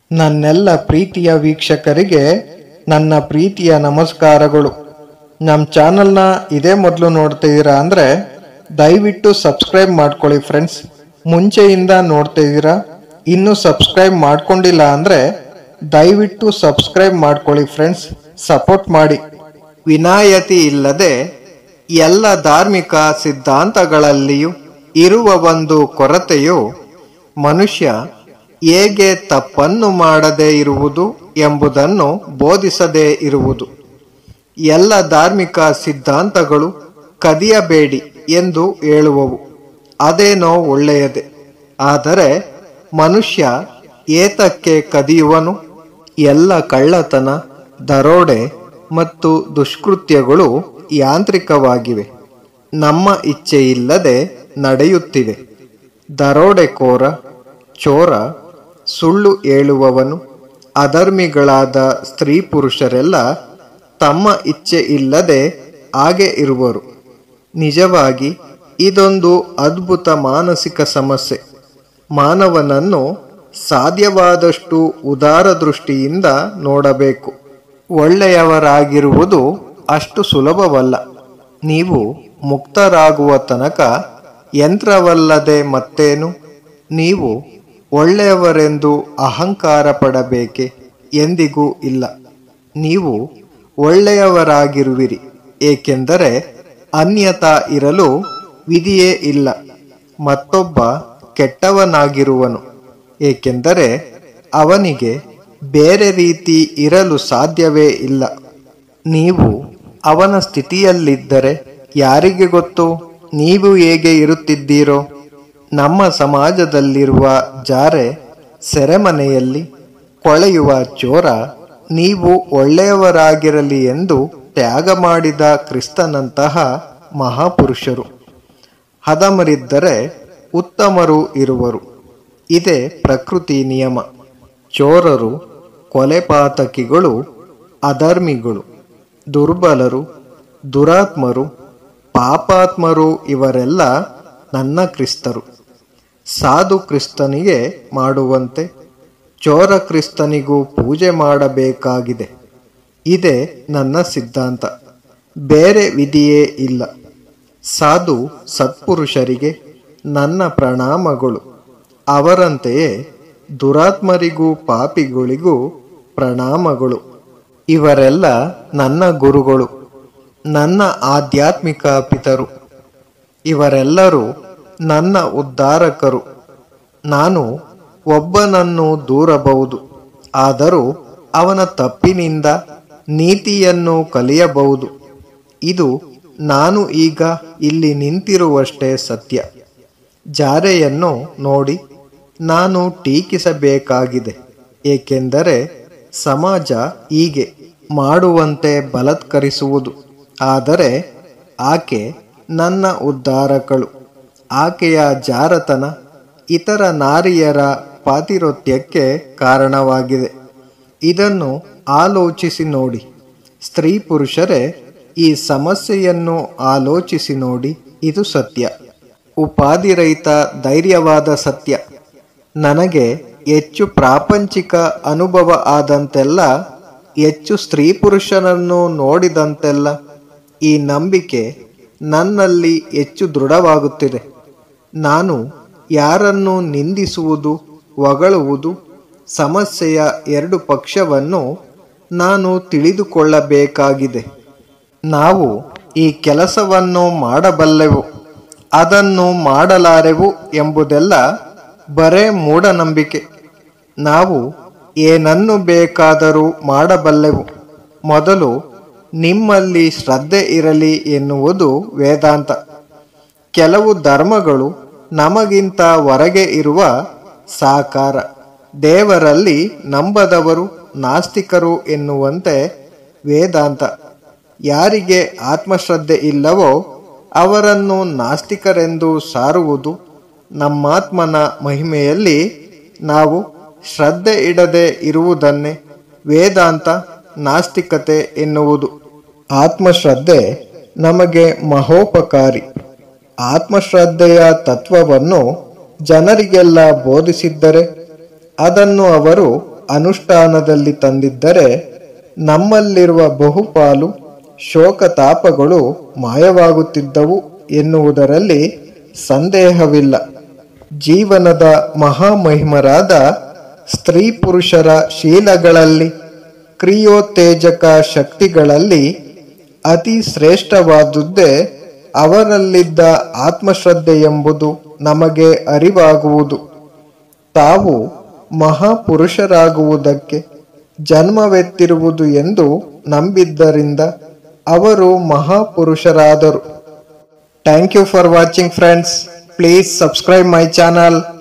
ನನ್ನೆಲ್ಲ ಪ್ರೀತಿಯ ವೀಕ್ಷಕರಿಗೆ ನನ್ನ ಪ್ರೀತಿಯ ನಮಸ್ಕಾರಗಳು ನಮ್ಮ ಚಾನಲ್ನ ಇದೇ ಮೊದಲು ನೋಡ್ತಿದ್ದೀರಾ ಅಂದರೆ ದಯವಿಟ್ಟು ಸಬ್ಸ್ಕ್ರೈಬ್ ಮಾಡ್ಕೊಳ್ಳಿ ಫ್ರೆಂಡ್ಸ್ ಮುಂಚೆಯಿಂದ ನೋಡ್ತಿದ್ದೀರಾ ಇನ್ನೂ ಸಬ್ಸ್ಕ್ರೈಬ್ ಮಾಡ್ಕೊಂಡಿಲ್ಲ ಅಂದರೆ ದಯವಿಟ್ಟು ಸಬ್ಸ್ಕ್ರೈಬ್ ಮಾಡ್ಕೊಳ್ಳಿ ಫ್ರೆಂಡ್ಸ್ ಸಪೋರ್ಟ್ ಮಾಡಿ ವಿನಾಯತಿ ಇಲ್ಲದೆ ಎಲ್ಲ ಧಾರ್ಮಿಕ ಸಿದ್ಧಾಂತಗಳಲ್ಲಿಯೂ ಇರುವ ಒಂದು ಕೊರತೆಯು ಮನುಷ್ಯ ಹೇಗೆ ತಪ್ಪನ್ನು ಮಾಡದೇ ಇರುವುದು ಎಂಬುದನ್ನು ಬೋಧಿಸದೇ ಇರುವುದು ಎಲ್ಲ ಧಾರ್ಮಿಕ ಸಿದ್ಧಾಂತಗಳು ಕದಿಯಬೇಡಿ ಎಂದು ಹೇಳುವವು ಅದೇನೋ ಒಳ್ಳೆಯದೇ ಆದರೆ ಮನುಷ್ಯ ಏತಕ್ಕೆ ಕದಿಯುವನು ಎಲ್ಲ ಕಳ್ಳತನ ದರೋಡೆ ಮತ್ತು ದುಷ್ಕೃತ್ಯಗಳು ಯಾಂತ್ರಿಕವಾಗಿವೆ ನಮ್ಮ ಇಚ್ಛೆಯಿಲ್ಲದೆ ನಡೆಯುತ್ತಿವೆ ದರೋಡೆಕೋರ ಚೋರ ಸುಳ್ಳು ಹೇಳುವವನು ಅಧರ್ಮಿಗಳಾದ ಸ್ತ್ರೀ ಪುರುಷರೆಲ್ಲ ತಮ್ಮ ಇಚ್ಛೆ ಇಲ್ಲದೆ ಹಾಗೆ ಇರುವರು ನಿಜವಾಗಿ ಇದೊಂದು ಅದ್ಭುತ ಮಾನಸಿಕ ಸಮಸ್ಯೆ ಮಾನವನನ್ನು ಸಾಧ್ಯವಾದಷ್ಟು ಉದಾರ ದೃಷ್ಟಿಯಿಂದ ನೋಡಬೇಕು ಒಳ್ಳೆಯವರಾಗಿರುವುದು ಅಷ್ಟು ಸುಲಭವಲ್ಲ ನೀವು ಮುಕ್ತರಾಗುವ ತನಕ ಯಂತ್ರವಲ್ಲದೆ ಮತ್ತೇನು ನೀವು ಒಳ್ಳೆಯವರೆಂದು ಅಹಂಕಾರ ಪಡಬೇಕೆ ಎಂದಿಗೂ ಇಲ್ಲ ನೀವು ಒಳ್ಳೆಯವರಾಗಿರುವಿರಿ ಏಕೆಂದರೆ ಅನ್ಯತಾ ಇರಲು ವಿಧಿಯೇ ಇಲ್ಲ ಮತ್ತೊಬ್ಬ ಕೆಟ್ಟವನಾಗಿರುವನು ಏಕೆಂದರೆ ಅವನಿಗೆ ಬೇರೆ ರೀತಿ ಇರಲು ಸಾಧ್ಯವೇ ಇಲ್ಲ ನೀವು ಅವನ ಸ್ಥಿತಿಯಲ್ಲಿದ್ದರೆ ಯಾರಿಗೆ ಗೊತ್ತು ನೀವು ಹೇಗೆ ಇರುತ್ತಿದ್ದೀರೋ ನಮ್ಮ ಸಮಾಜದಲ್ಲಿರುವ ಜಾರೆ ಸೆರೆಮನೆಯಲ್ಲಿ ಕೊಳೆಯುವ ಚೋರ ನೀವು ಒಳ್ಳೆಯವರಾಗಿರಲಿ ಎಂದು ತ್ಯಾಗ ಮಾಡಿದ ಕ್ರಿಸ್ತನಂತಹ ಮಹಾಪುರುಷರು ಹದಮರಿದ್ದರೆ ಉತ್ತಮರು ಇರುವರು ಇದೇ ಪ್ರಕೃತಿ ನಿಯಮ ಚೋರರು ಕೊಲೆಪಾತಕಿಗಳು ಅಧರ್ಮಿಗಳು ದುರ್ಬಲರು ದುರಾತ್ಮರು ಪಾಪಾತ್ಮರು ಇವರೆಲ್ಲ ನನ್ನ ಕ್ರಿಸ್ತರು ಸಾಧು ಕ್ರಿಸ್ತನಿಗೆ ಮಾಡುವಂತೆ ಚೋರ ಕ್ರಿಸ್ತನಿಗೂ ಪೂಜೆ ಮಾಡಬೇಕಾಗಿದೆ ಇದೇ ನನ್ನ ಸಿದ್ಧಾಂತ ಬೇರೆ ವಿಧಿಯೇ ಇಲ್ಲ ಸಾಧು ಸತ್ಪುರುಷರಿಗೆ ನನ್ನ ಪ್ರಣಾಮಗಳು ಅವರಂತೆಯೇ ದುರಾತ್ಮರಿಗೂ ಪಾಪಿಗಳಿಗೂ ಪ್ರಣಾಮಗಳು ಇವರೆಲ್ಲ ನನ್ನ ಗುರುಗಳು ನನ್ನ ಆಧ್ಯಾತ್ಮಿಕ ಪಿತರು ಇವರೆಲ್ಲರೂ ನನ್ನ ಉದ್ಧಾರಕರು ನಾನು ಒಬ್ಬನನ್ನು ದೂರಬಹುದು ಆದರೂ ಅವನ ತಪ್ಪಿನಿಂದ ನೀತಿಯನ್ನು ಕಲಿಯಬಹುದು ಇದು ನಾನು ಈಗ ಇಲ್ಲಿ ನಿಂತಿರುವಷ್ಟೇ ಸತ್ಯ ಜಾರೆಯನ್ನು ನೋಡಿ ನಾನು ಟೀಕಿಸಬೇಕಾಗಿದೆ ಏಕೆಂದರೆ ಸಮಾಜ ಹೀಗೆ ಮಾಡುವಂತೆ ಬಲತ್ಕರಿಸುವುದು ಆದರೆ ಆಕೆ ನನ್ನ ಉದ್ಧಾರಕಳು ಆಕೆಯ ಜಾರತನ ಇತರ ನಾರಿಯರ ಪಾತಿರೋತ್ಯಕ್ಕೆ ಕಾರಣವಾಗಿದೆ ಇದನ್ನು ಆಲೋಚಿಸಿ ನೋಡಿ ಸ್ತ್ರೀ ಪುರುಷರೇ ಈ ಸಮಸ್ಯೆಯನ್ನು ಆಲೋಚಿಸಿ ನೋಡಿ ಇದು ಸತ್ಯ ಉಪಾಧಿರಹಿತ ಧೈರ್ಯವಾದ ಸತ್ಯ ನನಗೆ ಹೆಚ್ಚು ಪ್ರಾಪಂಚಿಕ ಅನುಭವ ಆದಂತೆಲ್ಲ ಹೆಚ್ಚು ಸ್ತ್ರೀ ಪುರುಷನನ್ನು ನೋಡಿದಂತೆಲ್ಲ ಈ ನಂಬಿಕೆ ನನ್ನಲ್ಲಿ ಹೆಚ್ಚು ದೃಢವಾಗುತ್ತಿದೆ ನಾನು ಯಾರನ್ನು ನಿಂದಿಸುವುದು ಹೊಗಳುವುದು ಸಮಸ್ಯೆಯ ಎರಡು ಪಕ್ಷವನ್ನು ನಾನು ತಿಳಿದುಕೊಳ್ಳಬೇಕಾಗಿದೆ ನಾವು ಈ ಕೆಲಸವನ್ನು ಮಾಡಬಲ್ಲೆವು ಅದನ್ನು ಮಾಡಲಾರೆವು ಎಂಬುದೆಲ್ಲ ಬರೇ ಮೂಢನಂಬಿಕೆ ನಾವು ಏನನ್ನು ಬೇಕಾದರೂ ಮಾಡಬಲ್ಲೆವು ಮೊದಲು ನಿಮ್ಮಲ್ಲಿ ಶ್ರದ್ಧೆ ಇರಲಿ ಎನ್ನುವುದು ವೇದಾಂತ ಕೆಲವು ಧರ್ಮಗಳು ನಮಗಿಂತ ಹೊರಗೆ ಇರುವ ಸಾಕಾರ ದೇವರಲ್ಲಿ ನಂಬದವರು ನಾಸ್ತಿಕರು ಎನ್ನುವಂತೆ ವೇದಾಂತ ಯಾರಿಗೆ ಆತ್ಮಶ್ರದ್ಧೆ ಇಲ್ಲವೋ ಅವರನ್ನು ನಾಸ್ತಿಕರೆಂದು ಸಾರುವುದು ನಮ್ಮಾತ್ಮನ ಮಹಿಮೆಯಲ್ಲಿ ನಾವು ಶ್ರದ್ಧೆ ಇಡದೆ ಇರುವುದನ್ನೇ ವೇದಾಂತ ನಾಸ್ತಿಕತೆ ಎನ್ನುವುದು ಆತ್ಮಶ್ರದ್ಧೆ ನಮಗೆ ಮಹೋಪಕಾರಿ ಆತ್ಮಶ್ರದ್ಧೆಯ ತತ್ವವನ್ನು ಜನರಿಗೆಲ್ಲ ಬೋಧಿಸಿದ್ದರೆ ಅದನ್ನು ಅವರು ಅನುಷ್ಠಾನದಲ್ಲಿ ತಂದಿದ್ದರೆ ನಮ್ಮಲ್ಲಿರುವ ಬಹುಪಾಲು ಶೋಕ ತಾಪಗಳು ಮಾಯವಾಗುತ್ತಿದ್ದವು ಎನ್ನುವುದರಲ್ಲಿ ಸಂದೇಹವಿಲ್ಲ ಜೀವನದ ಮಹಾಮಹಿಮರಾದ ಸ್ತ್ರೀ ಪುರುಷರ ಶೀಲಗಳಲ್ಲಿ ಕ್ರಿಯೋತ್ತೇಜಕ ಶಕ್ತಿಗಳಲ್ಲಿ ಅತಿ ಶ್ರೇಷ್ಠವಾದುದೇ ಅವರಲ್ಲಿದ್ದ ಆತ್ಮಶ್ರದ್ಧೆ ಎಂಬುದು ನಮಗೆ ಅರಿವಾಗುವುದು ತಾವು ಮಹಾಪುರುಷರಾಗುವುದಕ್ಕೆ ಜನ್ಮವೆತ್ತಿರುವುದು ಎಂದು ನಂಬಿದ್ದರಿಂದ ಅವರು ಮಹಾಪುರುಷರಾದರು thank you for watching friends please subscribe my channel